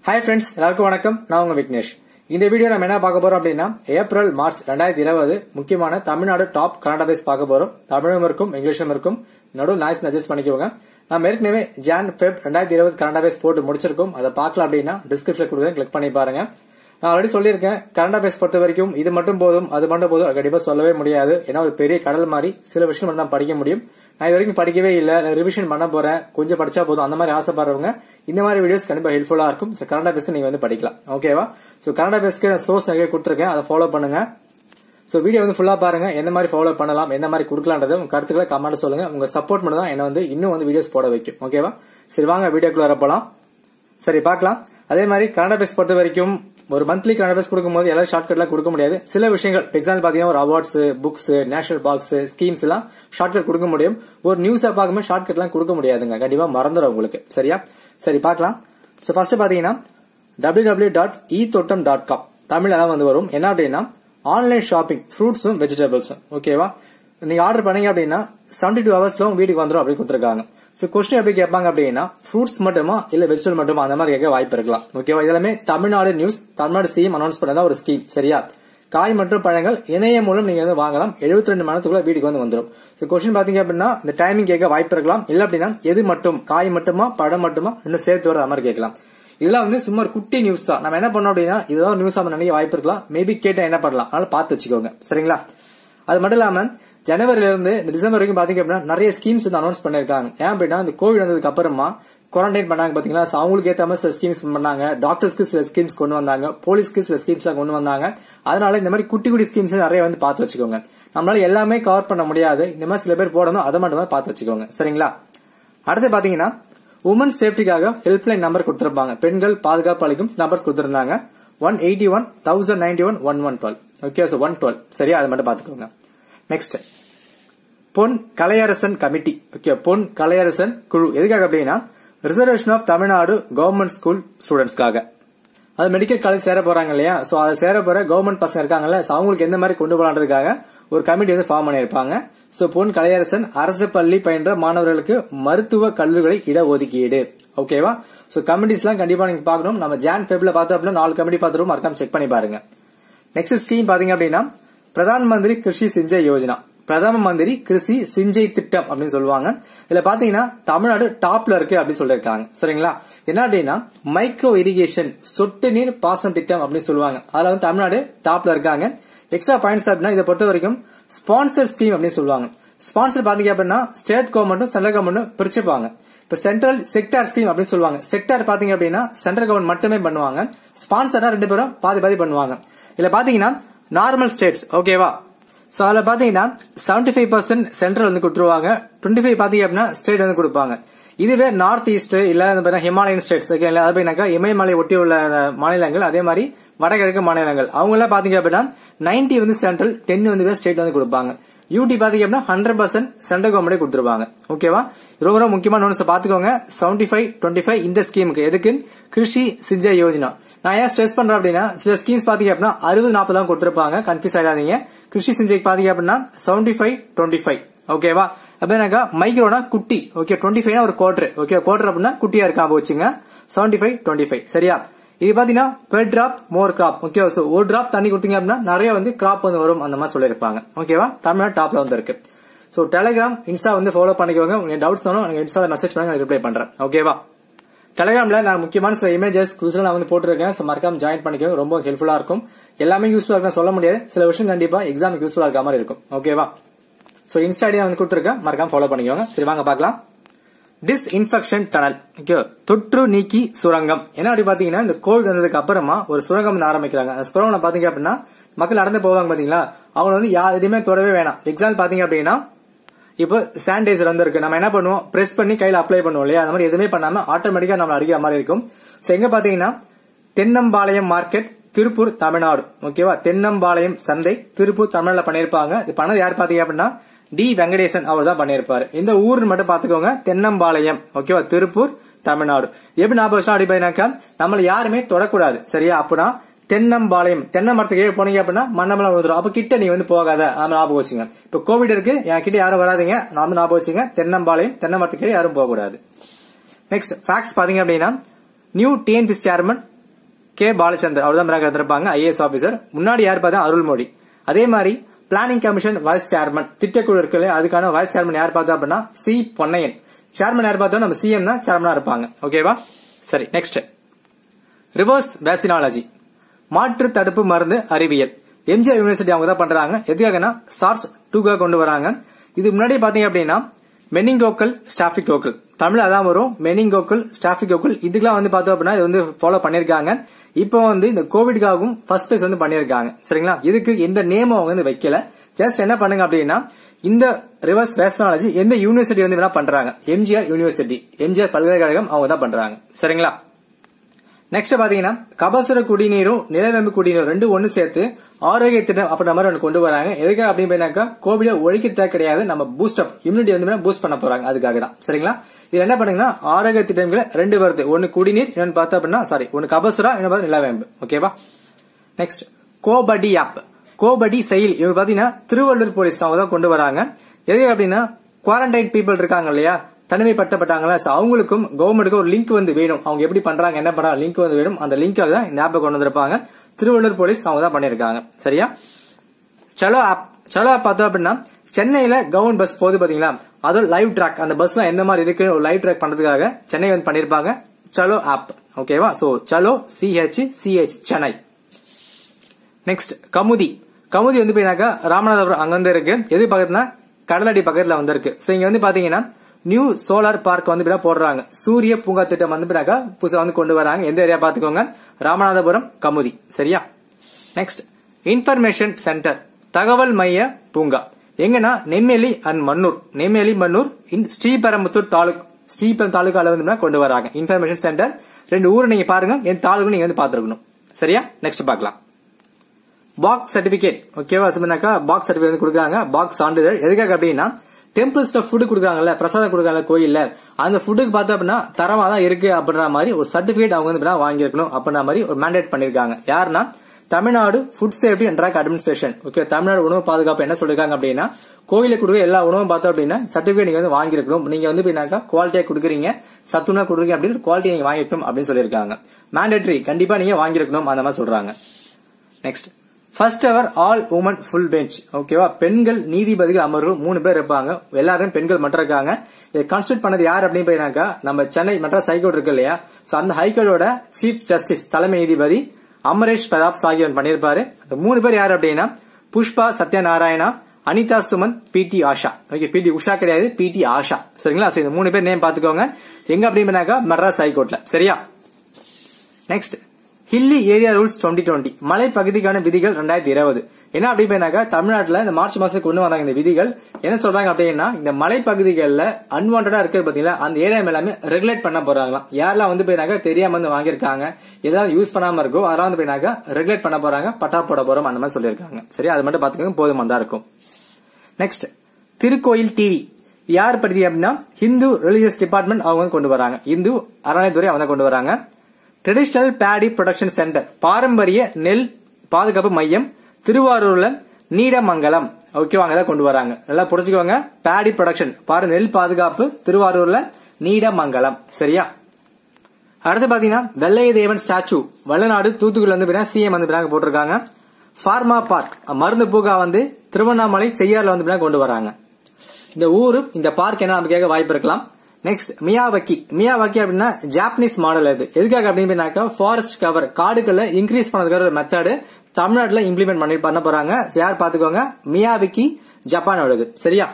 hi friends எல்லாருக்கும் வணக்கம் நான் உங்க விக்னேஷ் இந்த வீடியோ நம்ம என்ன பார்க்க போறோம் அப்படின்னா ஏப்ரல் மார்ச் ரெண்டாயிரத்தி இருபது முக்கியமான தமிழ்நாடு டாப் கனடா பேஸ் பார்க்க போறோம் தமிழும் இருக்கும் இங்கிலீஷும் இருக்கும் நடுவு நாய்ஸ் அட்ஜஸ்ட் பண்ணிக்கோங்க நம்ம ஏற்கனவே ஜான் ஃபெப் ரெண்டாயிரத்தி இருபது கனடா பேஸ் போட்டு முடிச்சிருக்கோம் அதை பார்க்கலாம் அப்படின்னா டிஸ்கிரிப்ஷன் கொடுக்குறேன் கிளிக் பண்ணி பாருங்க நான் ஆல்ரெடி சொல்லியிருக்கேன் கரண்ட் அஃபேர்ஸ் பொறுத்த வரைக்கும் இது மட்டும் போதும் அது மட்டும் போதும் கண்டிப்பா சொல்லவே முடியாது ஏன்னா ஒரு பெரிய கடல் மாதிரி சில விஷயம் மட்டும் தான் படிக்க முடியும் நான் இது வரைக்கும் படிக்கவே இல்லை ரிவிஷன் பண்ண போறேன் கொஞ்சம் படிச்சா போதும் அந்த மாதிரி ஆசைப்படுறவங்க இந்த மாதிரி வீடியோஸ் கண்டிப்பா ஹெல்ப்ஃபுல்லா இருக்கும் ஸோ கரண்ட் அஃபேர்ஸ்க்கு நீங்க வந்து படிக்கலாம் ஓகேவா ஸோ கரண்ட் அஃபேர்ஸ்க்கு நான் சோர்ஸ் நிறைய கொடுத்துருக்கேன் அதை ஃபாலோ பண்ணுங்க ஸோ வீடியோ வந்து ஃபுல்லா பாருங்க எந்த மாதிரி ஃபாலோ பண்ணலாம் எந்த மாதிரி கொடுக்கலான்றது உங்க கருத்துக்களை கமெண்ட் சொல்லுங்க உங்க சப்போர்ட் மட்டும் தான் என்ன வந்து இன்னும் வந்து வீடியோஸ் போட வைக்கும் ஓகேவா சரி வாங்க வீடியோக்குள்ள வரப்போலாம் சரி பார்க்கலாம் அதே மாதிரி கனடா பேஸ் பொறுத்த வரைக்கும் ஒரு மந்த்லி கனடா பேஸ் கொடுக்கும்போது எல்லாரும் ஷார்ட்கட்லாம் கொடுக்க முடியாது சில விஷயங்கள் எக்ஸாம்பிள் பாத்தீங்கன்னா ஒரு awards books national parks schemes எல்லாம் ஷார்ட்கட் கொடுக்க முடியும் ஒரு நியூஸா பார்க்கும்போது ஷார்ட்கட்லாம் கொடுக்க முடியாதுங்க கண்டிப்பா மறந்துடும் உங்களுக்கு சரியா சரி பார்க்கலாம் ஸோ ஃபர்ஸ்ட் பாத்தீங்கன்னா W W dot E Thottam dot com தமிழ்ல தான் வந்து வரும் என்ன அப்படின்னா ஆன்லைன் ஷாப்பிங் ஃப்ரூட்ஸும் வெஜிடபிள்ஸும் ஓகேவா நீங்க ஆர்டர் பண்ணீங்க அப்படின்னா செவன்டி டூ ஹவர்ஸ்ல வீட்டுக்கு வந்துடும் அப்படின்னு கொடுத்துருக்காங்க ஸோ கொஸ்டின் எப்படி கேட்பாங்க அப்படின்னா ஃப்ரூட்ஸ் மட்டுமா இல்ல வெஜிடபிள் மட்டுமா அந்த மாதிரி கேட்க வாய்ப்பு இருக்கலாம் ஓகேவா இதெல்லாமே Tamil Nadu news Tamil Nadu CM announce பண்ணதா ஒரு ஸ்கீம் சரியா காய் மற்றும் பழங்கள் இணையம் மூலம் நீங்க வந்து வாங்கலாம் எழுபத்தி ரெண்டு மணத்துக்குள்ள வீட்டுக்கு வந்து வந்துடும் ஸோ கொஸ்டின் பாத்தீங்க அப்படின்னா இந்த டைமிங் கேட்க வாய்ப்பு இருக்கலாம் இல்ல அப்படின்னா எது மட்டும் காய் மட்டுமா பழம் மட்டுமா இன்னும் சேர்த்து வர மாதிரி கேட்கலாம் இதெல்லாம் வந்து சும்மா ஒரு குட்டி நியூஸ் தான் நம்ம என்ன பண்ணோம் அப்படின்னா இதுதான் நியூஸ் நம்ம நினைக்க வாய்ப்பு இருக்கலாம் மேபி கேட்டா என்ன பண்ணலாம் அதனால பார்த்து வச்சுக்கோங்க சரிங்களா அது மட்டும் இல்லாம ஜனவரில இருந்து இந்த டிசம்பர் வரைக்கும் பாத்தீங்க அப்படின்னா நிறைய ஸ்கீம்ஸ் வந்து அனௌன்ஸ் பண்ணிருக்காங்க ஏன் அப்படின்னா இந்த கோவிட் வந்ததுக்கு அப்புறமா குவாரண்டைன் பண்ணாங்க பாத்தீங்களா so அவங்களுக்கு ஏத்த மாதிரி சில ஸ்கீம்ஸ் பண்ணாங்க டாக்டர்ஸ்க்கு சில ஸ்கீம்ஸ் கொண்டு வந்தாங்க போலீஸ்க்கு சில ஸ்கீம்ஸ் எல்லாம் கொண்டு வந்தாங்க அதனால இந்த மாதிரி குட்டி குட்டி ஸ்கீம்ஸ் நிறைய வந்து பார்த்து வச்சுக்கோங்க நம்மளால எல்லாமே கவர் பண்ண முடியாது இந்த மாதிரி சில பேர் போடணும் அதை மட்டும் தான் பார்த்து வச்சுக்கோங்க சரிங்களா அடுத்து பாத்தீங்கன்னா உமன் சேஃப்டிக்காக ஹெல்ப்லைன் நம்பர் கொடுத்திருப்பாங்க பெண்கள் பாதுகாப்பு அளிக்கும் நம்பர்ஸ் கொடுத்திருந்தாங்க one eighty one thousand ninety one one one twelve okay one twelve சரியா அதை மட்டும் பாத்துக்கோங்க நெக்ஸ்ட் பொன் கலையரசன் கமிட்டி ஓகே பொன் கலையரசன் குழு எதுக்காக அப்படின்னா reservation of Tamil Nadu government school ஸ்டூடெண்ட்ஸ்க்காக அது மெடிக்கல் காலேஜ் சேர போறாங்க இல்லையா சோ அதை சேர போற கவர்மெண்ட் பசங்க இருக்காங்கல்ல so அவங்களுக்கு எந்த மாதிரி கொண்டு போலான்றதுக்காக ஒரு கமிட்டி வந்து ஃபார்ம் பண்ணியிருப்பாங்க சோ பொன் கலையரசன் அரசு பள்ளி பயின்ற மாணவர்களுக்கு மருத்துவ கல்லூரிகளை இடஒதுக்கீடு ஓகேவா சோ கமிட்டிஸ் எல்லாம் கண்டிப்பா நீங்க பார்க்கணும் நம்ம ஜான் ஃபெப்ல பார்த்தோம் அப்படின்னா நாலு கமிட்டி பார்த்துருவோம் மறக்காம செக் பண்ணி பாருங்க நெக்ஸ்ட் ஸ்கீம் பாத்தீங்க அப்படின்னா பிரதான் மந்திரி கிருஷி சிஞ்சய் யோஜனா பிரதம மந்திரி கிருஷி சிஞ்சை திட்டம் அப்படின்னு சொல்லுவாங்க இதுல பாத்தீங்கன்னா தமிழ்நாடு டாப்ல இருக்கு அப்படின்னு சொல்லிருக்காங்க சரிங்களா என்ன அப்படின்னா மைக்ரோ இரிகேஷன் சொட்டு நீர் பாசன திட்டம் அப்படின்னு சொல்லுவாங்க அதுல வந்து தமிழ்நாடு டாப்ல இருக்காங்க எக்ஸ்ட்ரா பாயிண்ட்ஸ் அப்படின்னா இதை பொறுத்த வரைக்கும் ஸ்பான்சர் ஸ்கீம் அப்படின்னு சொல்லுவாங்க ஸ்பான்சர் பாத்தீங்க அப்படின்னா ஸ்டேட் கவர்மெண்ட்டும் சென்ட்ரல் கவர்மெண்ட்டும் பிரிச்சுப்பாங்க இப்ப சென்ட்ரல் செக்டார் ஸ்கீம் அப்படின்னு சொல்லுவாங்க செக்டார் பாத்தீங்க அப்படின்னா சென்ட்ரல் கவர்மெண்ட் மட்டுமே பண்ணுவாங்க ஸ்பான்சர்னா ரெண்டு பேரும் பாதி பாதி பண்ணுவாங்க இதுல பாத்தீங்கன்னா நார்மல் ஸ்டேட்ஸ் ஓகேவா சோ அதுல பாத்தீங்கன்னா செவன்டி ஃபைவ் பர்சன்ட் சென்ட்ரல் வந்து கொடுத்துருவாங்க டுவெண்ட்டி ஃபைவ் பாத்தீங்க அப்படின்னா ஸ்டேட் வந்து கொடுப்பாங்க இதுவே நார்த் ஈஸ்ட் இல்ல ஹிமாலயன் ஸ்டேட்ஸ் ஓகேங்களா அது பாத்தீங்கன்னாக்கா இமயமலை ஒட்டி உள்ள மாநிலங்கள் அதே மாதிரி வடகிழக்கு மாநிலங்கள் அவங்க எல்லாம் பாத்தீங்க அப்படின்னா நைன்டி வந்து சென்ட்ரல் டென் வந்து ஸ்டேட் வந்து கொடுப்பாங்க யூடி பாத்தீங்க அப்படின்னா ஹண்ட்ரட் பர்சன்ட் சென்ட்ரல் கவர்மெண்ட் கொடுத்துருவாங்க ஓகேவா ரொம்ப ரொம்ப முக்கியமான நோட்ஸ் பாத்துக்கோங்க செவன்டி ஃபைவ் டுவெண்ட்டி ஃபைவ் இந்த ஸ்கீமுக்கு எதுக்கு கிருஷி சிஞ்சய் யோஜனா நான் ஏன் ஸ்ட்ரெஸ் பண்றேன் அப்படின்னா சில ஸ்கீம்ஸ் பாத்தீங்க அப்படின்னா அறுபது நாற்பது தான் கொடுத்துருப்பாங்க கன்ஃபியூஸ் ஆயிடாதீங்க கிருஷி சிஞ்சைக்கு பாத்தீங்க அப்படின்னா செவன்டி ஃபைவ் டுவெண்ட்டி ஃபைவ் ஓகேவா அப்படின்னாக்கா மைக்ரோனா குட்டி ஓகே டுவெண்ட்டி ஃபைவ்னா ஒரு குவார்டர் ஓகே குவார்டர் அப்படின்னா குட்டியா இருக்கா வச்சுங்க செவன்டி ஃபைவ் டுவெண்ட்டி ஃபைவ் சரியா இது பாத்தீங்கன்னா per drop more crop okay so ஒரு டிராப் தண்ணி கொடுத்தீங்க அப்படின்னா நிறைய வந்து கிராப் வந்து வரும் அந்த மாதிரி சொல்லியிருப்பாங்க ஓகேவா தமிழ்நாடு டாப்ல வந்து இருக்கு சோ டெலிகிராம் இன்ஸ்டா வந்து ஃபாலோ பண்ணிக்கோங்க உங்களுக்கு டவுட்ஸ் தானோ எனக்கு இன்ஸ்டால மெசேஜ் பண்ணுங்க ரிப்ளை பண்றேன் ஓகேவா டெலிகிராம்ல நான் முக்கியமான சில இமேஜஸ் குவிஸ்ல நான் வந்து போட்டிருக்கேன் ஸோ மறக்காம ஜாயின் பண்ணிக்கோங்க ரொம்ப ஹெல்ப்ஃபுல்லா இருக்கும் எல்லாமே யூஸ்ஃபுல்லா இருக்கும் சொல்ல முடியாது சில விஷயம் கண்டிப்பா எக்ஸாமுக்கு யூஸ்ஃபுல்லா இருக்க மாதிரி இருக்கும் ஓகேவா சோ இன்ஸ்டா ஐடியா வந்து கொடுத்துருக்கேன் மறக்காம ஃபாலோ பண்ணிக்கோங்க சரி வாங்க பார்க்கலாம் டிஸ்இன்ஃபெக்ஷன் டனல் ஓகே தொற்று நீக்கி சுரங்கம் என்ன அப்படி பாத்தீங்கன்னா இந்த கோவிட் வந்ததுக்கு அப்புறமா ஒரு சுரங்கம் வந்து ஆரம்பிக்கிறாங்க அந்த சுரங்கம் பாத்தீங்க அப்படின்னா மக்கள் நடந்து போவாங்க பாத்தீங்களா அவங்க வந்து யா எதுவுமே தொடவே வேணாம் எக்ஸாம்பிள் பாத்தீங்க அப்படின்னா இப்போ சானிடைசர் வந்து இருக்கு நம்ம என்ன பண்ணுவோம் பிரஸ் பண்ணி கையில அப்ளை பண்ணுவோம் இல்லையா அந்த மாதிரி எதுவுமே பண்ணாம ஆட்டோமேட்டிக்கா நம்ம அடிக்கிற மாதிரி இருக்கும் சோ எங்க பாத்தீங்கன்னா தென்னம்பாளையம் மார்க்கெட் திருப்பூர் தமிழ்நாடு ஓகேவா தென்னம்பாளையம் சந்தை திருப்பூர் தமிழ்நாடுல பண்ணிருப்பாங்க இது பண்ணது யார் பாத்தீங்க அப்படின்னா டி வெங்கடேசன் அவர் தான் பண்ணிருப்பாரு இந்த ஊர்னு மட்டும் பாத்துக்கோங்க தென்னம்பாளையம் ஓகேவா திருப்பூர் தமிழ்நாடு எப்படி நாற்பது வருஷம் அடிப்பாங்க நம்மள யாருமே தொடக்கூடாது சரியா அப்படின்னா தென்னம்பாளையம் தென்னை மரத்துக்கு கீழே போனீங்க அப்படின்னா மண்ணமெல்லாம் விழுந்துரும் அப்ப கிட்ட நீங்க வந்து போகாத நாம ஞாபகம் வச்சுங்க இப்ப கோவிட் இருக்கு என் கிட்ட யாரும் வராதீங்க நாம ஞாபகம் வச்சுங்க தென்னம்பாளையம் தென்னை மரத்துக்கு கீழே யாரும் போக கூடாது நெக்ஸ்ட் ஃபேக்ட்ஸ் பாத்தீங்க அப்படின்னா new TNP chairman K Balachandar அவர் தான் இருந்திருப்பாங்க ஐஏஎஸ் ஆபீசர் முன்னாடி யார் பார்த்தா அருள்மொழி அதே மாதிரி பிளானிங் கமிஷன் வைஸ் சேர்மன் திட்டக்குழு இருக்குல்ல அதுக்கான வைஸ் சேர்மன் யார் பார்த்தா அப்படின்னா சி பொன்னையன் சேர்மன் யார் பார்த்தா நம்ம சிஎம் தான் சேர்மனா இருப்பாங்க ஓகேவா சரி நெக்ஸ்ட் ரிவர்ஸ் வேக்சினாலஜி மாற்று தடுப்பு மருந்து அறிவியல் எம்ஜிஆர் யூனிவர்சிட்டி அவங்க தான் பண்றாங்க எதுக்காகனா சார்ஸ் டூக்காக கொண்டு வராங்க இது முன்னாடி பாத்தீங்க அப்படின்னா மெனிங்கோக்கல் ஸ்டாஃபிகோக்கல் தமிழ் அதான் வரும் மெனிங்கோக்கல் ஸ்டாஃபிகோக்கல் இதுக்கெல்லாம் வந்து பார்த்தோம் அப்படின்னா இது வந்து ஃபாலோ பண்ணிருக்காங்க இப்போ வந்து இந்த கோவிட்காகவும் ஃபர்ஸ்ட் ஃபேஸ் வந்து பண்ணிருக்காங்க சரிங்களா இதுக்கு எந்த நேமும் அவங்க வந்து வைக்கல ஜஸ்ட் என்ன பண்ணுங்க அப்படின்னா இந்த ரிவர்ஸ் வேக்சினாலஜி எந்த யூனிவர்சிட்டி வந்து வேணா பண்றாங்க எம்ஜிஆர் யூனிவர்சிட்டி எம்ஜிஆர் பல்கலைக்கழகம் அவங்க தான் பண்றாங்க சரிங்களா நெக்ஸ்ட் பாத்தீங்கன்னா கபசுர குடிநீரும் நிலவேம்பு குடிநீரும் ரெண்டு ஒண்ணு சேர்த்து ஆரோக்கிய திட்டம் அப்படின்ற மாதிரி ஒன்று கொண்டு வராங்க எதுக்காக அப்படின்னு போயினாக்கா கோவிட ஒழிக்கிறதா கிடையாது நம்ம பூஸ்ட் அப் இம்யூனிட்டி வந்து பூஸ்ட் பண்ண போறாங்க அதுக்காக தான் சரிங்களா இது என்ன பண்ணுங்கன்னா ஆரோக்கிய திட்டங்களை ரெண்டு வருது ஒன்னு குடிநீர் இன்னொன்னு பார்த்தா அப்படின்னா சாரி ஒன்னு கபசுரா இன்னொன்று பார்த்தா நிலவேம்பு ஓகேவா நெக்ஸ்ட் கோபடி ஆப் கோபடி செயல் இவங்க பாத்தீங்கன்னா திருவள்ளூர் போலீஸ் அவங்க தான் கொண்டு வராங்க எதுக்கு அப்படின்னா குவாரண்டைன் பீப்புள் இருக்காங்க இல்லையா தனிமைப்படுத்தப்பட்டாங்களா so அவங்களுக்கும் கவர்மெண்ட்டுக்கு ஒரு லிங்க் வந்து வேணும் அவங்க எப்படி பண்றாங்க என்ன பண்றாங்க லிங்க் வந்து வேணும் அந்த லிங்காக தான் இந்த ஆப்பை கொண்டு வந்திருப்பாங்க திருவள்ளூர் போலீஸ் அவங்க தான் பண்ணிருக்காங்க சரியா சலோ ஆப் சலோ ஆப் பார்த்தோம் அப்படின்னா சென்னையில கவர்மெண்ட் பஸ் போகுது பாத்தீங்களா அதோட லைவ் ட்ராக் அந்த பஸ்லாம் எந்த மாதிரி இருக்கு ஒரு லைவ் ட்ராக் பண்றதுக்காக சென்னை வந்து பண்ணிருப்பாங்க சலோ ஆப் ஓகேவா so Chalo CH CH Chennai next Kamuthi Kamuthi வந்து போயினாக்கா ராமநாதபுரம் அங்க வந்து இருக்கு எது பக்கத்துனா கடலடி பக்கத்துல வந்து இருக்கு சோ இங்க வந்து பாத்தீங்கன்னா நியூ சோலார் பார்க் வந்து இப்ப போடுறாங்க சூரிய பூங்கா திட்டம் வந்து பின்னாக்கா புதுசா வந்து கொண்டு வராங்க எந்த ஏரியா பாத்துக்கோங்க ராமநாதபுரம் கமுதி சரியா நெக்ஸ்ட் இன்ஃபர்மேஷன் சென்டர் தகவல் மைய பூங்கா எங்கன்னா நெம்மேலி அண்ட் மன்னூர் நெம்மேலி மன்னூர் இன் ஸ்ரீபெரம்புத்தூர் தாலுக் ஸ்ரீபெரும் தாலுகால வந்து கொண்டு வராங்க இன்ஃபர்மேஷன் சென்டர் ரெண்டு ஊர் நீங்க பாருங்க என் தாலுக்கு நீங்க வந்து பாத்துருக்கணும் சரியா நெக்ஸ்ட் பார்க்கலாம் பாக்ஸ் சர்டிபிகேட் ஓகேவா சொன்னாக்கா பாக்ஸ் சர்டிபிகேட் வந்து கொடுக்குறாங்க பாக்ஸ் சான்றிதழ் எதுக்காக அப்படின்னா டெம்பிள்ஸ்ல ஃபுட் கொடுக்குறாங்கல்ல பிரசாதம் கொடுக்குறாங்க கோயில்ல அந்த ஃபுட்டுக்கு பார்த்தா அப்படின்னா தரமா தான் இருக்கு அப்படின்ற மாதிரி ஒரு சர்டிபிகேட் அவங்க வந்து இப்படிலாம் வாங்கியிருக்கணும் அப்படின்ற மாதிரி ஒரு மேண்டேட் பண்ணிருக்காங்க யாருன்னா Tamil Nadu food safety and drug administration okay Tamil Nadu உணவு பாதுகாப்பு என்ன சொல்லிருக்காங்க அப்படின்னா கோயிலுக்கு கொடுக்குற எல்லா உணவும் பார்த்தோம் அப்படின்னா சர்டிபிகேட் நீங்க வந்து வாங்கிருக்கணும் நீங்க வந்து எப்படின்னாக்கா குவாலிட்டியா கொடுக்குறீங்க சத்துணா கொடுக்குறீங்க அப்படின்னு குவாலிட்டி நீங்க வாங்கிருக்கணும் அப்படின்னு சொல்லியிருக்காங்க மேண்டேட்டரி கண்டிப்பா நீங்க வாங்கிருக்கணும் அந்த மாதிரி சொல்றாங்க next first ever all women full bench ஓகேவா பெண்கள் நீதிபதிகள் அமர்வு மூணு பேர் இருப்பாங்க எல்லாரும் பெண்கள் மட்டும் இருக்காங்க இதை கான்ஸ்டியூட் பண்ணது யார் அப்படின்னு போயினாக்கா நம்ம சென்னை மெட்ராஸ் ஹைகோர்ட் இருக்கு இல்லையா சோ அந்த ஹைகோர்ட்டோட சீஃப் ஜஸ்டிஸ் தலைமை நீதிபதி அமரேஷ் பிரதாப் சாகிவன் பண்ணிருப்பாரு அந்த மூணு பேர் யார் அப்படின்னா Pushpa Satyanarayana Anita Sumanth P T Asha okay P T Usha கிடையாது பி டி ஆஷா சரிங்களா சோ இந்த மூணு பேர் நேம் பாத்துக்கோங்க எங்க அப்படின்னாக்கா மெட்ராஸ் ஹைகோர்ட்ல சரியா next hilly area rules twenty twenty மலை பகுதிக்கான விதிகள் ரெண்டாயிரத்தி இருபது என்ன அப்படின்னாக்கா தமிழ்நாட்டில் இந்த மார்ச் மாசம் கொண்டு வந்தாங்க இந்த விதிகள் என்ன சொல்றாங்க அப்படின்னா இந்த மலை பகுதிகளில் அன்வான்டா இருக்கு பாத்தீங்களா அந்த ஏரியா எல்லாமே ரெகுலேட் பண்ண போறாங்களாம் யாரெல்லாம் வந்து போயினாக்கா தெரியாம வந்து வாங்கியிருக்காங்க எதாவது யூஸ் பண்ணாம இருக்கோ அதெல்லாம் வந்து போயினாக்கா ரெகுலேட் பண்ண போறாங்க பட்டா போட போறோம் அந்த மாதிரி சொல்லியிருக்காங்க சரி அது மட்டும் பாத்துக்கோங்க போதுமா தான் இருக்கும் நெக்ஸ்ட் திருக்கோயில் டிவி யார் பத்தி அப்படின்னா ஹிந்து ரிலிஜியஸ் டிபார்ட்மெண்ட் அவங்க கொண்டு வராங்க இந்து அறநிலைத்துறை அவங்க கொண்டு வராங்க ட்ரெடிஷனல் பேடி ப்ரொடக்ஷன் சென்டர் பாரம்பரிய நெல் பாதுகாப்பு மையம் திருவாரூர்ல நீடமங்கலம் ஓகே வாங்க கொண்டு வராங்க நல்லா புரிஞ்சுக்கோங்க பேடி ப்ரொடக்ஷன் பாரு நெல் பாதுகாப்பு திருவாரூர்ல நீடமங்கலம் சரியா அடுத்து பாத்தீங்கன்னா வெள்ளைய தேவன் ஸ்டாச்சு வல்லநாடு தூத்துக்குடி வந்து சிஎம் வந்து போட்டிருக்காங்க ஃபார்மா பார்க் மருந்து பூங்கா வந்து திருவண்ணாமலை செய்யாறுல வந்து கொண்டு வராங்க இந்த ஊரு இந்த பார்க் என்ன நம்ம கேட்க வாய்ப்பு இருக்கலாம் நெக்ஸ்ட் மியாவக்கி மியாவக்கி அப்படின்னா ஜாப்பனீஸ் மாடல் இது எதுக்காக அப்படின்னாக்கா ஃபாரஸ்ட் கவர் காடுகளை இன்க்ரீஸ் பண்ணதுக்காக ஒரு மெத்தடு தமிழ்நாட்டில் இம்ப்ளிமெண்ட் பண்ணி பண்ண போறாங்க யார் பாத்துக்கோங்க மியாவிக்கி ஜப்பானோடது சரியா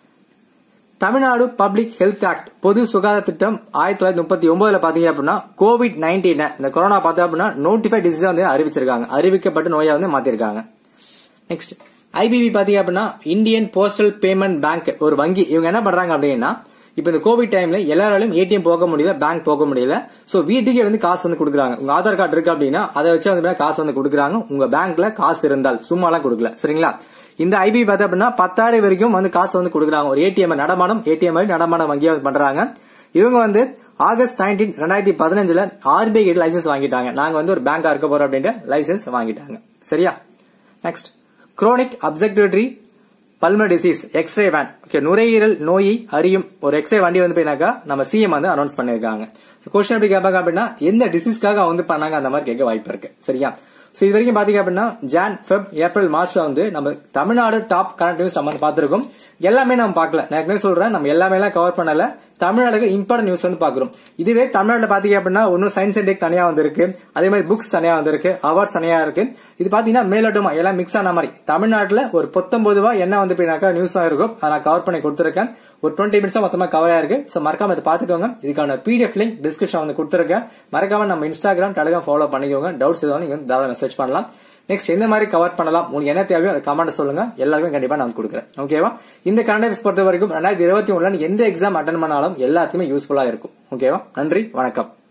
தமிழ்நாடு பப்ளிக் ஹெல்த் ஆக்ட் பொது சுகாதார திட்டம் ஆயிரத்தி தொள்ளாயிரத்தி முப்பத்தி ஒன்பதுல பாத்தீங்க அப்படின்னா கோவிட் நைன்டீன் இந்த கொரோனா பார்த்தா அப்படின்னா நோட்டிஃபைட் டிசீஸ் வந்து அறிவிச்சிருக்காங்க அறிவிக்கப்பட்ட நோயா வந்து மாத்திருக்காங்க நெக்ஸ்ட் ஐபிபி பாத்தீங்க அப்படின்னா இந்தியன் போஸ்டல் பேமெண்ட் பேங்க் ஒரு வங்கி இவங்க என்ன பண்றாங்க அப்படின்னா இப்ப இந்த கோவிட் டைம்ல எல்லாராலையும் ஏடிஎம் போக முடியல பேங்க் போக முடியல சோ வீட்டுக்கே வந்து காசு வந்து கொடுக்குறாங்க உங்க ஆதார் கார்டு இருக்கு அப்படின்னா அதை வச்சு வந்து காசு வந்து கொடுக்குறாங்க உங்க பேங்க்ல காசு இருந்தால் சும்மா எல்லாம் கொடுக்கல சரிங்களா இந்த ஐபி பார்த்தா அப்படின்னா பத்தாயிரம் வரைக்கும் வந்து காசு வந்து கொடுக்குறாங்க ஒரு ஏடிஎம் நடமாடம் ஏடிஎம் மாதிரி நடமாடம் வங்கியா வந்து பண்றாங்க இவங்க வந்து ஆகஸ்ட் நைன்டீன் ரெண்டாயிரத்தி பதினஞ்சுல ஆர்பிஐ கிட்ட லைசன்ஸ் வாங்கிட்டாங்க நாங்க வந்து ஒரு பேங்கா இருக்க போறோம் அப்படின்ட்டு லைசன்ஸ் வாங்கிட்டாங்க சரியா நெக்ஸ்ட் குரோனிக் அப்சர்வேட்டரி பல்ம டிசீஸ் எக்ஸ்ரே வேன் ஓகே நுரையீரல் நோயை அறியும் ஒரு எக்ஸ்ரே வண்டி வந்து போயினாக்கா நம்ம சிஎம் வந்து அனௌன்ஸ் பண்ணிருக்காங்க கொஸ்டின் எப்படி கேட்பாங்க அப்படின்னா எந்த டிசீஸ்க்காக வந்து பண்ணாங்க அந்த மாதிரி கேட்க வாய்ப்பு இருக்கு சரியா சோ இது வரைக்கும் பாத்தீங்க அப்படின்னா ஜான் ஃபெப் ஏப்ரல் மார்ச்ல வந்து நம்ம தமிழ்நாடு டாப் கரண்ட் நியூஸ் நம்ம பார்த்திருக்கோம் எல்லாமே நம்ம பார்க்கல நான் ஏற்கனவே சொல்றேன் நம்ம எல்லாமே எல்லாம் கவர் பண்ணல தமிழ்நாடுக்கு இம்பார்ட்டன் நியூஸ் வந்து பாக்குறோம் இதுவே தமிழ்நாடுல பாத்தீங்க அப்படின்னா ஒன்னும் சயின்ஸ் டேக் தனியா வந்திருக்கு அதே மாதிரி புக்ஸ் தனியா வந்திருக்கு அவார்ட்ஸ் தனியா இருக்கு இது பாத்தீங்கன்னா மேலோட்டமா எல்லாம் மிக்ஸ் ஆன மாதிரி தமிழ்நாட்டுல ஒரு பத்தொன்பது ரூபாய் என்ன வந்து போயினாக்கா நியூஸ் இருக்கும் அதை நான் கவர் பண்ணி கொடுத்துருக்கேன் ஒரு டுவெண்ட்டி மினிட்ஸ் மொத்தமா கவர் ஆயிருக்கு சோ மறக்காம இதை பாத்துக்கோங்க இதுக்கான பிடிஎஃப் லிங்க் டிஸ்கிரிப்ஷன் வந்து கொடுத்துருக்கேன் மறக்காம நம்ம இன்ஸ்டாகிராம் டெலிகிராம் ஃபாலோ பண்ணிக்கோங்க டவுட்ஸ் எதுவும் நீங்க தாராள மெசேஜ் பண்ணலாம் நெக்ஸ்ட் எந்த மாதிரி கவர் பண்ணலாம் உங்களுக்கு என்ன தேவையோ அதை கமெண்ட் சொல்லுங்க எல்லாருக்கும் கண்டிப்பா நான் கொடுக்குறேன் ஓகேவா இந்த கரண்ட் அஃபேர்ஸ் பொறுத்த வரைக்கும் ரெண்டாயிரத்தி இருபத்தி ஒண்ணுல எந்த எக்ஸாம் அட்டன் பண்ணாலும் எல்லாத்துக்குமே யூஸ்ஃபுல்லா இருக்கும் ஓகேவா நன்றி வணக்கம்